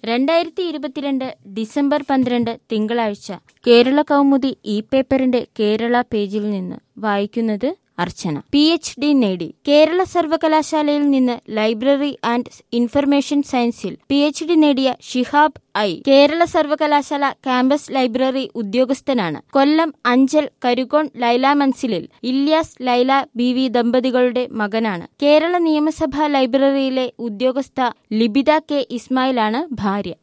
രണ്ടായിരത്തി ഇരുപത്തിരണ്ട് ഡിസംബർ പന്ത്രണ്ട് തിങ്കളാഴ്ച കേരള കൗമുദി ഇ പേപ്പറിന്റെ കേരള പേജിൽ നിന്ന് വായിക്കുന്നത് അർച്ചന പി എച്ച് ഡി നേടി കേരള സർവകലാശാലയിൽ നിന്ന് ലൈബ്രറി ആൻഡ് ഇൻഫർമേഷൻ സയൻസിൽ പി എച്ച് ഡി നേടിയ ഷിഹാബ് ഐ കേരള സർവകലാശാല ക്യാമ്പസ് ലൈബ്രറി ഉദ്യോഗസ്ഥനാണ് കൊല്ലം അഞ്ചൽ കരുകോൺ ലൈല മൻസിലിൽ ഇല്യാസ് ലൈല ബി വി ദമ്പതികളുടെ മകനാണ് കേരള നിയമസഭാ ലൈബ്രറിയിലെ ഉദ്യോഗസ്ഥ ലിബിത കെ ഇസ്മായിലാണ് ഭാര്യ